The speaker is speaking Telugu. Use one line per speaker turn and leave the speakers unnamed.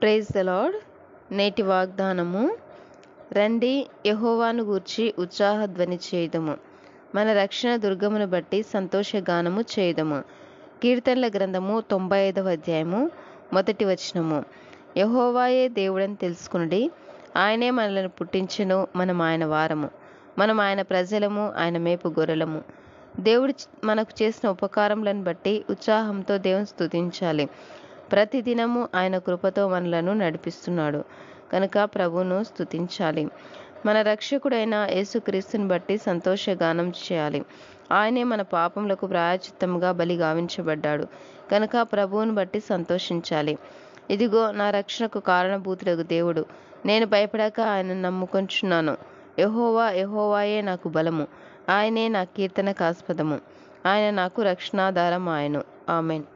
ప్రైజ్ ద లార్డ్ నేటి వాగ్దానము రండి యహోవాను గూర్చి ఉత్సాహధ్వని చేయుదము మన రక్షణ దుర్గమును బట్టి సంతోషగానము చేయుదము కీర్తనల గ్రంథము తొంభై ఐదవ అధ్యాయము మొదటి వచనము యహోవాయే దేవుడని తెలుసుకునుడి ఆయనే మనలను పుట్టించెను మనం ఆయన వారము మనం ఆయన ప్రజలము ఆయన మేపు గొర్రెలము దేవుడు చ- మనకు చేసిన ఉపకారములను బట్టి ఉత్సాహంతో దేవుని స్తుతించాలి ప్రతిదినము ఆయన కృపతో మనలను నడిపిస్తున్నాడు కనుక ప్రభువును స్తుతించాలి మన రక్షకుడైన యేసుక్రీస్తుని బట్టి సంతోషగానం చేయాలి ఆయనే మన పాపములకు ప్రాయచిత్తముగా బలి గావించబడ్డాడు కనుక ప్రభువును బట్టి సంతోషించాలి ఇదిగో నా రక్షణకు కారణభూతులకు దేవుడు నేను భయపడక ఆయన నమ్ముకొంచున్నాను యహోవా యహోవాయే నాకు బలము ఆయనే నా కీర్తనకాస్పదము ఆయన నాకు రక్షణాధారం ఆయను ఆమెన్